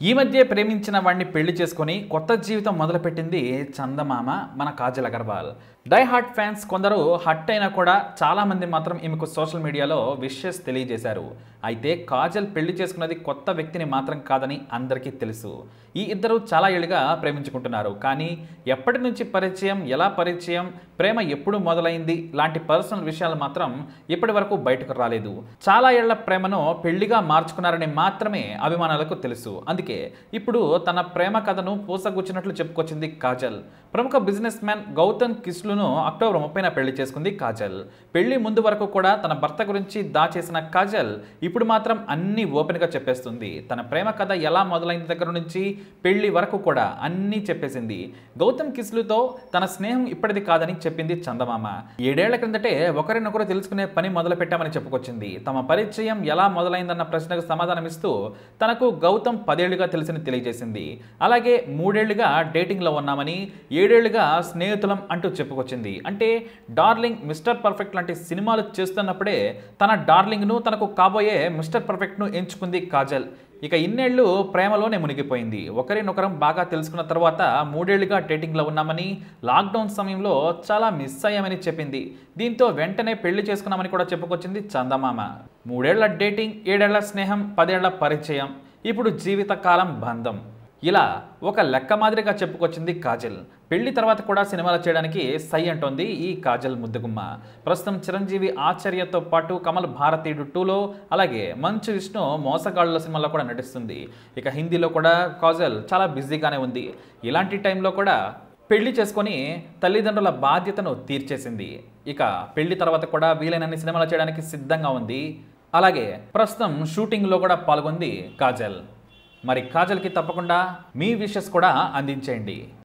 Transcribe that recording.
ఈ మధ్య ప్రేమించిన వాడిని పెళ్లి చేసుకొని కొత్త జీవితం మొదలుపెట్టింది చందమామ మన Kajal Agarwal die heart fans కొందరు హట్ అయినా కూడా చాలా మంది మాత్రం ఈమెకు సోషల్ మీడియాలో విషెస్ తెలియజేశారు అయితే కాజల్ పెళ్లి చేసుకున్నది కొత్త వ్యక్తిని మాత్రం కాదని అందరికీ తెలుసు ఈ ఇద్దరు చాలా ఏళ్ళుగా ప్రేమించుకుంటున్నారు కానీ ఎప్పటి నుంచి పరిచయం ఎలా పరిచయం ప్రేమ ఎప్పుడు మొదలైంది లాంటి పర్సనల్ విషయాలు మాత్రం ఇప్పటి వరకు బయటకు రాలేదు చాలా ఏళ్ల ప్రేమను పెళ్లిగా మార్చుకున్నారని మాత్రమే అభిమానులకు తెలుసు అందుకే ఇప్పుడు తన ప్రేమ కథను పూసగుచ్చినట్లు చెప్పుకొచ్చింది కాజల్ ప్రముఖ బిజినెస్ మ్యాన్ గౌతమ్ కిస్లును అక్టోబర్ ముప్పైన పెళ్లి చేసుకుంది కాజల్ పెళ్లి ముందు వరకు కూడా తన భర్త గురించి దాచేసిన కాజల్ ఇప్పుడు మాత్రం అన్ని ఓపెన్గా చెప్పేస్తుంది తన ప్రేమ కథ ఎలా మొదలైన దగ్గర నుంచి పెళ్లి వరకు కూడా అన్నీ చెప్పేసింది గౌతమ్ కిస్లుతో తన స్నేహం ఇప్పటిది కాదని చెప్పింది చందమామ ఏడేళ్ల క్రిందటే ఒకరినొకరు తెలుసుకునే పని మొదలు పెట్టామని చెప్పుకొచ్చింది తమ పరిచయం ఎలా మొదలైందన్న ప్రశ్నకు సమాధానమిస్తూ తనకు గౌతమ్ పదేళ్లుగా తెలిసిన తెలియజేసింది అలాగే మూడేళ్లుగా డేటింగ్లో ఉన్నామని ఏడేళ్లుగా స్నేహితులం అంటూ చెప్పుకొచ్చింది అంటే డార్లింగ్ మిస్టర్ పర్ఫెక్ట్ లాంటి సినిమాలు చేస్తున్నప్పుడే తన డార్లింగ్ను తనకు కాబోయే మిస్టర్ పర్ఫెక్ట్ను ఎంచుకుంది కాజల్ ఇక ఇన్నేళ్లు ప్రేమలోనే మునిగిపోయింది ఒకరినొకరం బాగా తెలుసుకున్న తర్వాత మూడేళ్లుగా డేటింగ్లో ఉన్నామని లాక్డౌన్ సమయంలో చాలా మిస్ అయ్యామని చెప్పింది దీంతో వెంటనే పెళ్లి చేసుకున్నామని కూడా చెప్పుకొచ్చింది చందమామ మూడేళ్ల డేటింగ్ ఏడేళ్ల స్నేహం పదేళ్ల పరిచయం ఇప్పుడు జీవితకాలం బంధం ఇలా ఒక లెక్క మాదిరిగా చెప్పుకొచ్చింది కాజల్ పెళ్లి తర్వాత కూడా సినిమాలు చేయడానికి సై అంటోంది ఈ కాజల్ ముద్దుగుమ్మ ప్రస్తుతం చిరంజీవి ఆచార్యతో పాటు కమల్ భారతీయుడు టూలో అలాగే మంచు విష్ణు మోసగాళ్ళ సినిమాలో కూడా నటిస్తుంది ఇక హిందీలో కూడా కాజల్ చాలా బిజీగానే ఉంది ఇలాంటి టైంలో కూడా పెళ్లి చేసుకొని తల్లిదండ్రుల బాధ్యతను తీర్చేసింది ఇక పెళ్లి తర్వాత కూడా వీలైనన్ని సినిమాలు చేయడానికి సిద్ధంగా ఉంది అలాగే ప్రస్తుతం షూటింగ్లో కూడా పాల్గొంది కాజల్ మరి కాజల్కి తప్పకుండా మీ విషెస్ కూడా అందించేయండి